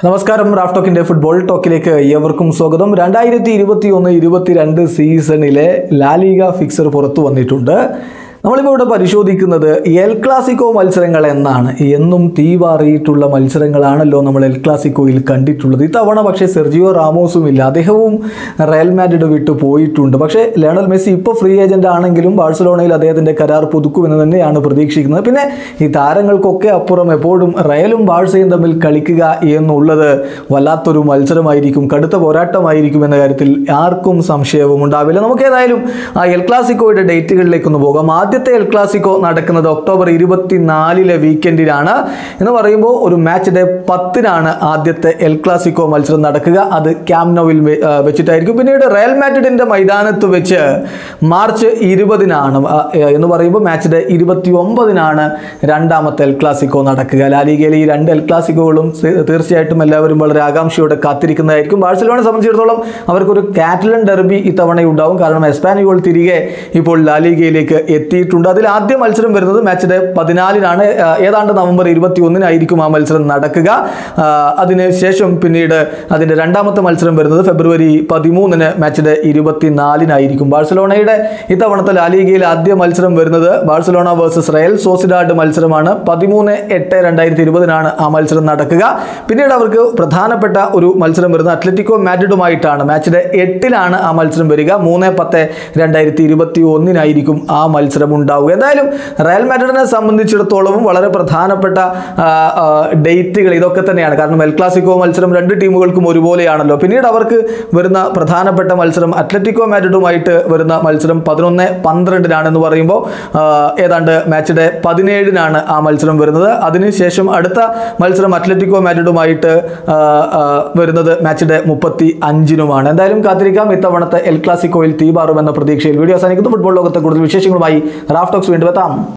നമസ്കാരം Raf ടോക്കിന്റെ football ടോക്കിലേക്ക് ഏവർക്കും സ്വാഗതം രണ്ടായിരത്തി ഇരുപത്തി ഒന്ന് ഇരുപത്തിരണ്ട് സീസണിലെ ലാലിക ഫിക്സർ പുറത്തു വന്നിട്ടുണ്ട് നമ്മളിപ്പോൾ ഇവിടെ പരിശോധിക്കുന്നത് എൽ ക്ലാസിക്കോ മത്സരങ്ങൾ എന്നാണ് എന്നും തീവാറിയിട്ടുള്ള മത്സരങ്ങളാണല്ലോ നമ്മൾ എൽ ക്ലാസിക്കോയിൽ കണ്ടിട്ടുള്ളത് ഇത്തവണ പക്ഷേ സെർജിയോ റാമോസും ഇല്ല അദ്ദേഹവും റയൽ മാഡ്രിഡ് വിട്ടു പോയിട്ടുണ്ട് പക്ഷേ ലയണൽ മെസ്സി ഇപ്പോൾ ഫ്രീ ഏജന്റ് ആണെങ്കിലും ബാഴ്സലോണയിൽ അദ്ദേഹത്തിന്റെ കരാർ പുതുക്കുമെന്ന് തന്നെയാണ് പ്രതീക്ഷിക്കുന്നത് പിന്നെ ഈ താരങ്ങൾക്കൊക്കെ അപ്പുറം എപ്പോഴും റയലും ബാഴ്സയും തമ്മിൽ കളിക്കുക എന്നുള്ളത് വല്ലാത്തൊരു മത്സരമായിരിക്കും കടുത്ത പോരാട്ടമായിരിക്കും എന്ന കാര്യത്തിൽ ആർക്കും സംശയവും ഉണ്ടാവില്ല നമുക്ക് ഏതായാലും ആ എൽ ക്ലാസിക്കോയുടെ ഡേറ്റുകളിലേക്കൊന്ന് പോകാം ആദ്യത്തെ എൽ ക്ലാസിക്കോ നടക്കുന്നത് ഒക്ടോബർ ഇരുപത്തിനാലിലെ വീക്കെൻഡിലാണ് എന്ന് പറയുമ്പോൾ ഒരു മാച്ച് ഡേ പത്തിനാണ് ആദ്യത്തെ എൽ ക്ലാസിക്കോ മത്സരം നടക്കുക അത് ക്യാംനോവിൽ വെ- ആ, വെച്ചിട്ടായിരിക്കും പിന്നീട് റയൽ മാഡ്രിഡിന്റെ മൈതാനത്ത് വെച്ച് മാർച്ച് ഇരുപതിനാണ് ആ, എന്ന് പറയുമ്പോൾ മാച്ച് ഡേ ഇരുപത്തി ഒമ്പതിനാണ് രണ്ടാമത്തെ എൽ ക്ലാസിക്കോ നടക്കുക ലാലിഗയിലെ ഈ രണ്ട് എൽ ക്ലാസിക്കോകളും തീ- തീർച്ചയായിട്ടും എല്ലാവരും വളരെ ആകാംക്ഷയോടെ കാത്തിരിക്കുന്നതായിരിക്കും ബാഴ്സലോണയെ സംബന്ധിച്ചിടത്തോളം അവർക്കൊരു കാറ്റലൻ ഡെർബി ഇത്തവണ ഉണ്ടാവും കാരണം എസ്പാനിയോൾ തിരികെ ഇപ്പോൾ ലാലിഗയിലേക്ക് എത്തിയിട്ടുണ്ട് അതിൽ ആദ്യ മത്സരം വരുന്നത് മാച്ച് ഡേ പതിനാലിനാണ് ആ, ഏതാണ്ട് നവംബർ ഇരുപത്തി ഒന്നിനായിരിക്കും ആ മത്സരം നടക്കുക ആ, അതിന് ശേഷം പിന്നീട് അതിൻ്റെ രണ്ടാമത്തെ മത്സരം വരുന്നത് ഫെബ്രുവരി പതിമൂന്നിന് മാച്ച് ഡേ ഇരുപത്തിനാലിനായിരിക്കും ബാഴ്സലോണയുടെ ഇത്തവണത്തെ ലാലിഗയിൽ ആദ്യ മത്സരം വരുന്നത് ബാഴ്സലോണ വേഴ്സസ് റയൽ സോസിഡാഡ് മത്സരമാണ് പതിമൂന്ന് എട്ട് രണ്ടായിരത്തി ഇരുപതിനാണ് ആ മത്സരം നടക്കുക പിന്നീട് അവർക്ക് പ്രധാനപ്പെട്ട ഒരു മത്സരം വരുന്നത് അത്ലറ്റിക്കോ മാഡ്രിഡുമായിട്ടാണ് മാച്ച് ഡേ എട്ടിലാണ് ആ മത്സരം വരിക മൂന്ന് പത്ത് രണ്ടായിരത്തി ഇരുപത്തി ഒന്നിനായിരിക്കും ആ മത്സരം ഉണ്ടാവുക എന്തായാലും റയൽ മാഡ്രിഡിനെ സംബന്ധിച്ചിടത്തോളവും വളരെ പ്രധാനപ്പെട്ട ആ, ആ, ഡേറ്റുകൾ ഇതൊക്കെ തന്നെയാണ് കാരണം എൽ ക്ലാസിക്കോ മത്സരം രണ്ട് ടീമുകൾക്കും ഒരുപോലെയാണല്ലോ പിന്നീട് അവർക്ക് വരുന്ന പ്രധാനപ്പെട്ട മത്സരം അത്ലറ്റിക്കോ മാഡ്രിഡുമായിട്ട് വരുന്ന മത്സരം പതിനൊന്ന് പന്ത്രണ്ടിനാണെന്ന് പറയുമ്പോൾ ആ, ഏതാണ്ട് മാച്ച് ഡേ പതിനേഴിനാണ് ആ മത്സരം വരുന്നത് അതിനുശേഷം അടുത്ത മത്സരം അത്ലറ്റിക്കോ മാഡ്രിഡുമായിട്ട് ആ, ആ, വരുന്നത് മാച്ച് ഡേ മുപ്പത്തി അഞ്ചിനുമാണ് എന്തായാലും കാത്തിരിക്കാം ഇത്തവണത്തെ എൽ ക്ലാസിക്കോയിൽ തീപാറുമെന്ന പ്രതീക്ഷയിൽ വീഡിയോ അവസാനിക്കുന്നു ഫുട്ബോൾ ലോകത്തെ കൂടുതൽ വിശേഷങ്ങളുമായി റാഫ് ടോക്സ് വീണ്ടും എത്താം